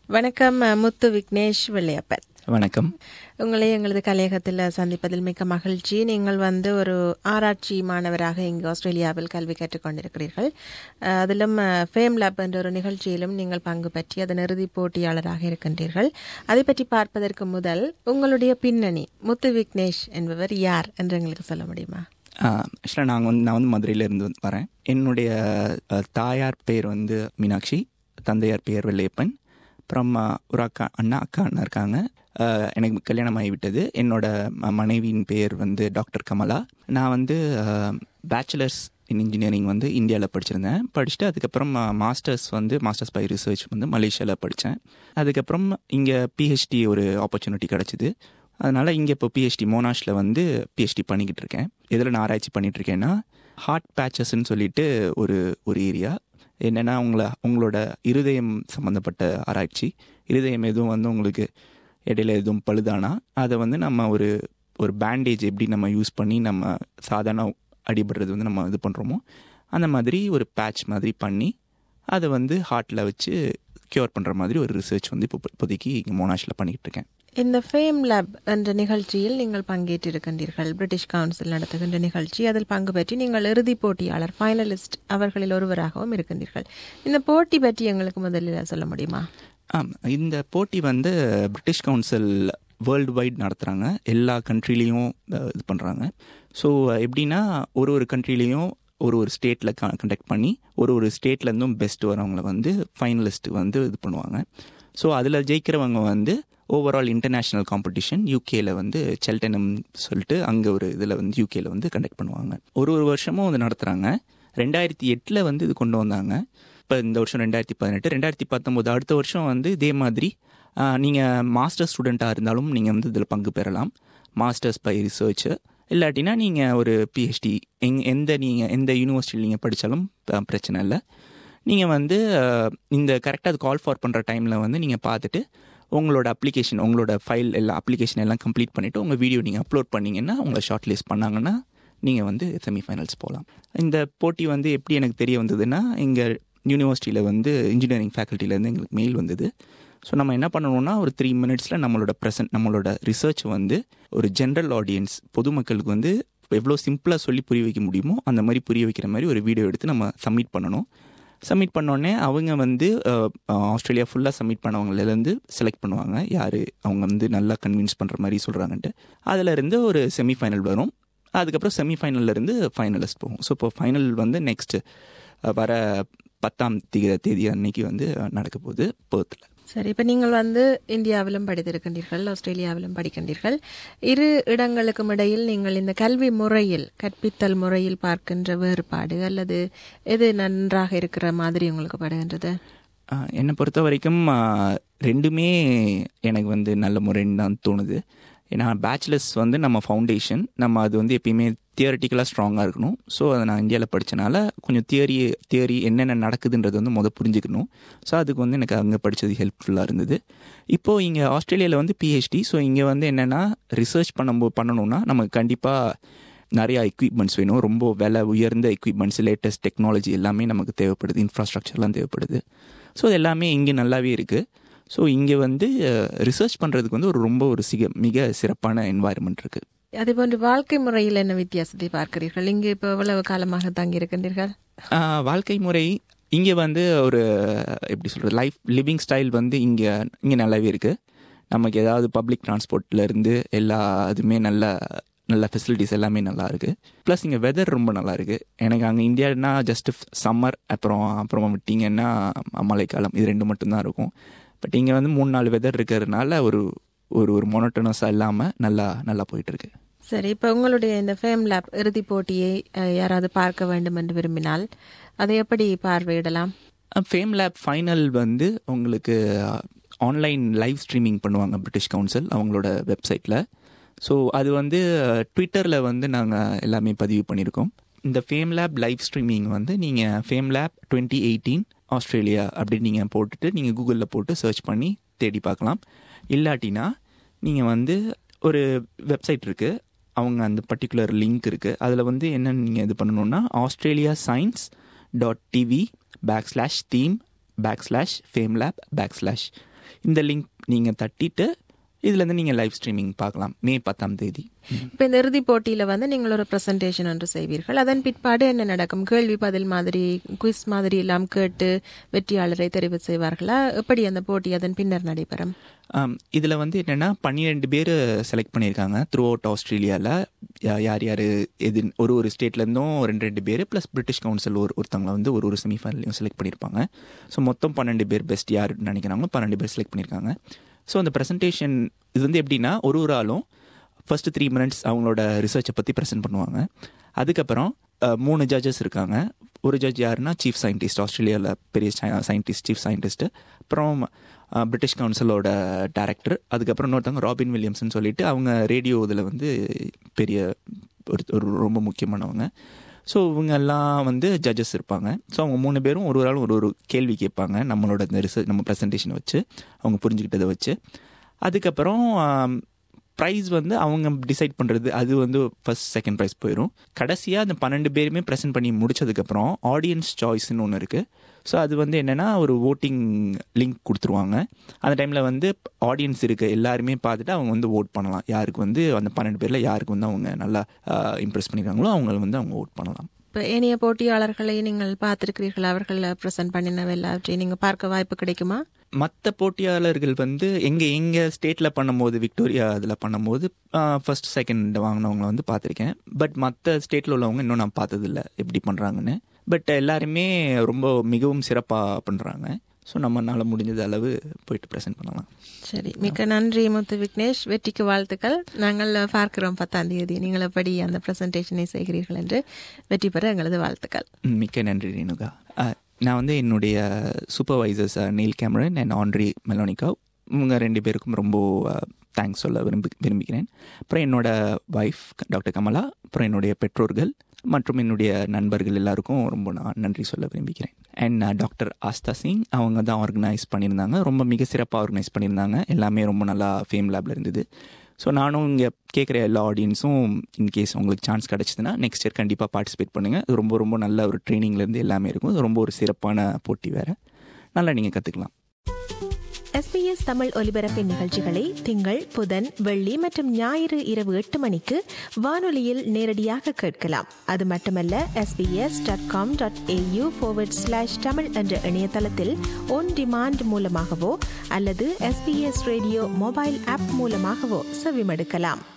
வணக்கம் அஹ், முத்து விக்னேஷ் வெள்ளையப்பன் வணக்கம் உங்களை எங்களது கலையகத்தில் சந்திப்பதில் மிக்க மகிழ்ச்சி நீங்கள் வந்து ஒரு ஆராய்ச்சி மாணவராக இங்கு ஆஸ்திரேலியாவில் கல்வி கற்றுக்கொண்டிருக்கிறீர்கள் அஹ், அதிலும் ஃபேம் லேப் என்ற ஒரு நிகழ்ச்சியிலும் நீங்கள் பங்கு பற்றி அதன் இறுதிப் போட்டியாளராக இருக்கின்றீர்கள் அதை பற்றி பார்ப்பதற்கு முதல் உங்களுடைய பின்னணி முத்து விக்னேஷ் என்பவர் யார் என்று எங்களுக்கு சொல்ல முடியுமா ஆக்சுவலாக நாங்கள் வந்து நான் வந்து மதுரையிலேருந்து வந்து வரேன் என்னுடைய அஹ், தாயார் பேர் வந்து மீனாட்சி தந்தையார் பேர் வெள்ளையப்பன் அப்புறம் அஹ், ஒரு அக்கா அண்ணா அக்கா அண்ணா இருக்காங்க அஹ், எனக்கு கல்யாணம் ஆகிவிட்டது என்னோட ம- மனைவியின் பேர் வந்து டாக்டர் கமலா நான் வந்து பேச்சுலர்ஸ் இன் இன்ஜினியரிங் வந்து இந்தியாவில் படிச்சிருந்தேன் படிச்சுட்டு அதுக்கப்புறம் மாஸ்டர்ஸ் வந்து மாஸ்டர்ஸ் பை ரிசர்ச் வந்து மலேசியாவில் படித்தேன் அதுக்கப்புறம் இங்கே பிஹெச்டி ஒரு ஆப்பர்ச்சுனிட்டி கிடச்சிது அதனால் இங்கே இப்போ பிஹெச்டி மோனாஷில் வந்து பிஹெச்டி பண்ணிக்கிட்டு இருக்கேன் எதில் நான் ஆராய்ச்சி பண்ணிட்டு இருக்கேன்னா ஹார்ட் பேச்சஸ்ன்னு சொல்லிட்டு ஒரு ஒரு ஏரியா என்னென்னா உங்களை உங்களோட இருதயம் சம்மந்தப்பட்ட ஆராய்ச்சி இருதயம் எதுவும் வந்து உங்களுக்கு இடையில எதுவும் பழுதானா அதை வந்து நம்ம ஒரு ஒரு பேண்டேஜ் எப்படி நம்ம யூஸ் பண்ணி நம்ம சாதாரண அடிபடுறது வந்து நம்ம இது பண்ணுறோமோ அந்த மாதிரி ஒரு பேட்ச் மாதிரி பண்ணி அதை வந்து ஹார்ட்டில் வச்சு க்யூர் பண்ணுற மாதிரி ஒரு ரிசர்ச் வந்து இப்போ இப்போதைக்கு இங்கே மோனாஷில் பண்ணிக்கிட்டு இருக்கேன் இந்த ஃபேம் லேப் என்ற நிகழ்ச்சியில் நீங்கள் பங்கேற்றிருக்கின்றீர்கள் பிரிட்டிஷ் கவுன்சில் நடத்துகின்ற நிகழ்ச்சி அதில் பங்கு பெற்றி நீங்கள் இறுதிப் போட்டியாளர் ஃபைனலிஸ்ட் அவர்களில் ஒருவராகவும் இருக்கின்றீர்கள் இந்த போட்டி பற்றி எங்களுக்கு முதலில் சொல்ல முடியுமா ஆம் இந்த போட்டி வந்து பிரிட்டிஷ் கவுன்சில் வேர்ல்டு வைட் நடத்துகிறாங்க எல்லா கண்ட்ரிலையும் இது பண்ணுறாங்க ஸோ எப்படின்னா ஒரு ஒரு கண்ட்ரிலையும் ஒரு ஒரு ஸ்டேட்டில் கண்டக்ட் பண்ணி ஒரு ஒரு ஸ்டேட்லேருந்தும் பெஸ்ட் வரவங்கள வந்து ஃபைனலிஸ்ட் வந்து இது பண்ணுவாங்க ஸோ அதில் ஜெயிக்கிறவங்க வந்து ஓவரால் இன்டர்நேஷ்னல் காம்படிஷன் யூகேல வந்து செல்டனம் சொல்லிட்டு அங்கே ஒரு இதில் வந்து யூகேல வந்து கண்டக்ட் பண்ணுவாங்க ஒரு ஒரு வருஷமும் வந்து நடத்துகிறாங்க ரெண்டாயிரத்தி எட்டில் வந்து இது கொண்டு வந்தாங்க இப்போ இந்த வருஷம் ரெண்டாயிரத்தி பதினெட்டு ரெண்டாயிரத்தி பத்தொம்போது அடுத்த வருஷம் வந்து இதே மாதிரி நீங்கள் மாஸ்டர் ஸ்டூடெண்ட்டாக இருந்தாலும் நீங்கள் வந்து இதில் பங்கு பெறலாம் மாஸ்டர்ஸ் பை ரிசர்ச் இல்லாட்டினா நீங்கள் ஒரு பிஹெச்டி எங் எந்த நீங்கள் எந்த யூனிவர்சிட்டியில் நீங்கள் படித்தாலும் பிரச்சனை இல்லை நீங்கள் வந்து அஹ், இந்த கரெக்டாக அது கால் ஃபார் பண்ணுற டைமில் வந்து நீங்கள் பார்த்துட்டு உங்களோட அப்ளிகேஷன் உங்களோட ஃபைல் எல்லாம் அப்ளிகேஷன் எல்லாம் கம்ப்ளீட் பண்ணிவிட்டு உங்கள் வீடியோ நீங்கள் அப்லோட் பண்ணீங்கன்னா உங்களை ஷார்ட் லிஸ்ட் பண்ணாங்கன்னா நீங்கள் வந்து செமிஃபைனல்ஸ் போகலாம் இந்த போட்டி வந்து எப்படி எனக்கு தெரிய வந்ததுன்னா எங்கள் யூனிவர்சிட்டியில் வந்து இன்ஜினியரிங் ஃபேக்கல்ட்டிலேருந்து எங்களுக்கு மெயில் வந்தது ஸோ நம்ம என்ன பண்ணணும்னா ஒரு த்ரீ மினிட்ஸில் நம்மளோட ப்ரெசன்ட் நம்மளோட ரிசர்ச் வந்து ஒரு ஜென்ரல் ஆடியன்ஸ் பொதுமக்களுக்கு வந்து எவ்வளோ சிம்பிளாக சொல்லி புரிய வைக்க முடியுமோ அந்த மாதிரி புரிய வைக்கிற மாதிரி ஒரு வீடியோ எடுத்து நம்ம சப்மிட் பண்ணணும் சப்மிட் பண்ணோடனே அவங்க வந்து அஹ், ஆஸ்திரேலியா ஃபுல்லாக சப்மிட் பண்ணவங்கலேருந்து செலக்ட் பண்ணுவாங்க யார் அவங்க வந்து நல்லா கன்வின்ஸ் பண்ணுற மாதிரி சொல்கிறாங்கன்ட்டு அதில் இருந்து ஒரு செமிஃபைனல் வரும் அதுக்கப்புறம் செமிஃபைனல்ல இருந்து ஃபைனலிஸ்ட் போகும் ஸோ இப்போ ஃபைனல் வந்து நெக்ஸ்ட் வர பத்தாம் தேதி தேதி அன்னைக்கு வந்து நடக்க போகுது பேர்த்தில் சரி இப்போ நீங்கள் வந்து இந்தியாவிலும் படித்திருக்கின்றீர்கள் ஆஸ்திரேலியாவிலும் படிக்கின்றீர்கள் இரு இடங்களுக்கும் இடையில் நீங்கள் இந்த கல்வி முறையில் கற்பித்தல் முறையில் பார்க்கின்ற வேறுபாடு அல்லது எது நன்றாக இருக்கிற மாதிரி உங்களுக்கு படுகின்றது ஆஹ் என்னை பொறுத்த வரைக்கும் ஆஹ் ரெண்டுமே எனக்கு வந்து நல்ல முறைன்னு தான் தோணுது ஏன்னா பேச்சுலர்ஸ் வந்து நம்ம ஃபவுண்டேஷன் நம்ம அது வந்து எப்பயுமே தியரட்டிக்கலாக ஸ்ட்ராங்காக இருக்கணும் ஸோ அதை நான் இந்தியாவில் படித்தனால கொஞ்சம் தியரி தியரி என்னென்ன நடக்குதுன்றது வந்து முத புரிஞ்சுக்கணும் ஸோ அதுக்கு வந்து எனக்கு அங்கே படித்தது ஹெல்ப்ஃபுல்லாக இருந்தது இப்போது இங்கே ஆஸ்திரேலியாவில் வந்து பிஹெச்டி ஸோ இங்கே வந்து என்னென்னா ரிசர்ச் பண்ணும்போது பண்ணணும்னா நமக்கு கண்டிப்பாக நிறையா எக்யூப்மெண்ட்ஸ் வேணும் ரொம்ப விலை உயர்ந்த எக்யூப்மெண்ட்ஸ் லேட்டஸ்ட் டெக்னாலஜி எல்லாமே நமக்கு தேவைப்படுது இன்ஃப்ராஸ்ட்ரக்சர்லாம் தேவைப்படுது ஸோ இது எல்லாமே இங்கே நல்லாவே இருக்குது ஸோ இங்கே வந்து ரிசர்ச் பண்ணுறதுக்கு வந்து ஒரு ரொம்ப ஒரு சிக மிக சிறப்பான என்வாயர்மெண்ட் இருக்குது அதே போன்று வாழ்க்கை முறையில் என்ன வித்தியாசத்தை பார்க்கிறீர்கள் இங்கு இப்போ எவ்வளவு காலமாக தங்கி இருக்கின்றீர்கள் வாழ்க்கை முறை இங்கே வந்து ஒரு எப்படி சொல்கிறது லைஃப் லிவிங் ஸ்டைல் வந்து இங்கே இங்கே நல்லாவே இருக்குது நமக்கு ஏதாவது பப்ளிக் டிரான்ஸ்போர்ட்லேருந்து எல்லா இதுவுமே நல்ல நல்ல ஃபெசிலிட்டிஸ் எல்லாமே நல்லா இருக்கு ப்ளஸ் இங்கே வெதர் ரொம்ப நல்லா இருக்கு எனக்கு அங்கே இந்தியானா ஜஸ்ட் சம்மர் அப்புறம் அப்புறம் விட்டிங்கன்னா மழைக்காலம் இது ரெண்டு மட்டும்தான் இருக்கும் பட் இங்கே வந்து மூணு நாலு வெதர் இருக்கிறதுனால ஒரு ஒரு ஒரு மொனட்டனஸாக இல்லாமல் நல்லா நல்லா போயிட்டு இருக்கு சரி இப்போ உங்களுடைய இந்த ஃபேம் லேப் இறுதிப் போட்டியை அஹ், யாராவது பார்க்க வேண்டும் என்று விரும்பினால் அதை எப்படி பார்வையிடலாம் ஃபேம் லேப் ஃபைனல் வந்து உங்களுக்கு ஆன்லைன் லைவ் ஸ்ட்ரீமிங் பண்ணுவாங்க பிரிட்டிஷ் கவுன்சில் அவங்களோட வெப்சைட்டில் ஸோ அது வந்து ட்விட்டரில் வந்து நாங்கள் எல்லாமே பதிவு பண்ணியிருக்கோம் இந்த ஃபேம் லேப் லைவ் ஸ்ட்ரீமிங் வந்து நீங்கள் fame lab twenty eighteen Australia அப்படின்னு நீங்கள் போட்டுட்டு நீங்கள் கூகுளில் போட்டு சர்ச் பண்ணி தேடி பார்க்கலாம் இல்லாட்டினா நீங்கள் வந்து ஒரு வெப்சைட் இருக்குது அவங்க அந்த பர்டிகுலர் லிங்க் இருக்குது அதில் வந்து என்ன நீங்கள் இது பண்ணணுன்னா Australia science dot TV back slash theme back slash fame lab back slash இந்த லிங்க் நீங்கள் தட்டிட்டு இதுலேருந்து நீங்கள் லைவ் ஸ்ட்ரீமிங் பார்க்கலாம் மே பத்தாம் தேதி இப்போ இந்த இறுதிப் போட்டியில வந்து நீங்கள் ஒரு பிரசன்டேஷன் ஒன்று செய்வீர்கள் அதன் பிற்பாடு என்ன நடக்கும் கேள்வி பதில் மாதிரி குவிஸ் மாதிரி எல்லாம் கேட்டு வெற்றியாளரை தெரிவு செய்வார்களா எப்படி அந்த போட்டி அதன் பின்னர் நடைபெறும் இதில் வந்து என்னென்னா பன்னிரெண்டு பேர் செலக்ட் பண்ணியிருக்காங்க த்ரூ அவுட் ஆஸ்திரேலியாவில் யார் யார் எது ஒரு ஒரு ஸ்டேட்லேருந்தும் ரெண்டு ரெண்டு பேர் ப்ளஸ் பிரிட்டிஷ் கவுன்சில் ஒரு ஒருத்தவங்களை வந்து ஒரு ஒரு செமிஃபைனலையும் செலக்ட் பண்ணியிருப்பாங்க ஸோ மொத்தம் பன்னெண்டு பேர் பெஸ்ட் யார் நினைக்கிறாங்களோ பன்னெண்டு பேர் செலக்ட் பண்ணியிருக்காங்க ஸோ அந்த ப்ரெசன்டேஷன் இது வந்து எப்படின்னா ஒரு ஒரு ஆளும் ஃபர்ஸ்ட் த்ரீ மினிட்ஸ் அவங்களோட ரிசர்ச்சை பற்றி ப்ரெசென்ட் பண்ணுவாங்க அதுக்கப்புறம் மூணு ஜட்ஜஸ் இருக்காங்க ஒரு ஜட்ஜ் யாருன்னா சீஃப் சயின்டிஸ்ட் ஆஸ்திரேலியாவில் பெரிய சயின்டிஸ்ட் சீஃப் சயின்டிஸ்ட் அப்புறம் பிரிட்டிஷ் கவுன்சிலோட டேரக்டர் அதுக்கப்புறம் இன்னொருத்தவங்க ராபின் வில்லியம்ஸ்னு சொல்லிட்டு அவங்க ரேடியோ இதில் வந்து பெரிய ஒரு ஒரு ரொம்ப முக்கியமானவங்க ஸோ இவங்க எல்லாம் வந்து ஜட்ஜஸ் இருப்பாங்க ஸோ அவங்க மூணு பேரும் ஒரு ஒரு ஆளும் ஒரு ஒரு கேள்வி கேட்பாங்க நம்மளோட இந்த ரிசர்ச் நம்ம ப்ரெசன்டேஷனை வச்சு அவங்க புரிஞ்சுக்கிட்டதை வச்சு அதுக்கப்புறம் ப்ரைஸ் வந்து அவங்க டிசைட் பண்ணுறது அது வந்து ஃபர்ஸ்ட் செகண்ட் ப்ரைஸ் போயிடும் கடைசியாக அந்த பன்னெண்டு பேருமே ப்ரெசென்ட் பண்ணி முடிச்சதுக்கப்புறம் ஆடியன்ஸ் சாய்ஸ்னு ஒன்று இருக்குது ஸோ அது வந்து என்னென்னா ஒரு ஓட்டிங் லிங்க் கொடுத்துருவாங்க அந்த டைமில் வந்து ஆடியன்ஸ் இருக்க எல்லாருமே பார்த்துட்டு அவங்க வந்து ஓட் பண்ணலாம் யாருக்கு வந்து அந்த பன்னெண்டு பேரில் யாருக்கு வந்து அவங்க நல்லா இம்ப்ரெஸ் பண்ணியிருக்காங்களோ அவங்க வந்து அவங்க ஓட் பண்ணலாம் இப்போ ஏனைய போட்டியாளர்களை நீங்கள் பார்த்துருக்கிறீர்கள் அவர்கள் ப்ரெசென்ட் பண்ணினவை எல்லாவற்றையும் நீங்கள் பார்க்க வாய்ப்பு கிடைக்குமா மற்ற போட்டியாளர்கள் வந்து எங்கள் எங்கள் ஸ்டேட்டில் பண்ணும்போது விக்டோரியா இதில் பண்ணும்போது ஃபர்ஸ்ட் செகண்ட் வாங்கினவங்கள வந்து பார்த்துருக்கேன் பட் மற்ற ஸ்டேட்டில் உள்ளவங்க இன்னும் நான் பார்த்ததில்ல எப்படி பண்ணுறாங்கன்னு பட் எல்லாருமே ரொம்ப மிகவும் சிறப்பாக பண்ணுறாங்க ஸோ நம்மளால முடிஞ்சது அளவு போயிட்டு ப்ரெசென்ட் பண்ணலாம் சரி மிக்க நன்றி முத்து விக்னேஷ் வெற்றிக்கு வாழ்த்துக்கள் நாங்கள் பார்க்கிறோம் பத்தாம் தேதி நீங்கள் எப்படி அந்த ப்ரெசன்டேஷனை செய்கிறீர்கள் என்று வெற்றி பெற எங்களது வாழ்த்துக்கள் மிக்க நன்றி ரேணுகா நான் வந்து என்னுடைய supervisors Neil Cameron and Andri Melonica இவங்க ரெண்டு பேருக்கும் ரொம்ப தேங்க்ஸ் சொல்ல விரும்பி விரும்புகிறேன் அப்புறம் என்னோட ஒய்ஃப் டாக்டர் கமலா அப்புறம் என்னுடைய பெற்றோர்கள் மற்றும் என்னுடைய நண்பர்கள் எல்லாருக்கும் ரொம்ப நான் நன்றி சொல்ல விரும்புகிறேன் அண்ட் டாக்டர் ஆஸ்தா சிங் அவங்க தான் ஆர்கனைஸ் பண்ணியிருந்தாங்க ரொம்ப மிக சிறப்பாக ஆர்கனைஸ் பண்ணியிருந்தாங்க எல்லாமே ரொம்ப நல்லா ஃபேம் லேபில் இருந்தது ஸோ நானும் இங்கே கேட்குற எல்லா ஆடியன்ஸும் இன்கேஸ் உங்களுக்கு சான்ஸ் கிடச்சிதுன்னா நெக்ஸ்ட் இயர் கண்டிப்பாக பார்ட்டிசிபேட் பண்ணுங்கள் இது ரொம்ப ரொம்ப நல்ல ஒரு ட்ரைனிங்லேருந்து எல்லாமே இருக்கும் இது ரொம்ப ஒரு சிறப்பான போட்டி வேறு நல்லா நீங்கள் கற்றுக்கலாம் எஸ்பிஎஸ் தமிழ் ஒலிபரப்பின் நிகழ்ச்சிகளை திங்கள் புதன் வெள்ளி மற்றும் ஞாயிறு இரவு எட்டு மணிக்கு வானொலியில் நேரடியாக கேட்கலாம் அது மட்டுமல்ல SBS dot com dot AU forward slash Tamil என்ற இணையதளத்தில் ஒன் டிமாண்ட் மூலமாகவோ அல்லது எஸ்பிஎஸ் ரேடியோ மொபைல் ஆப் மூலமாகவோ செவிமடுக்கலாம்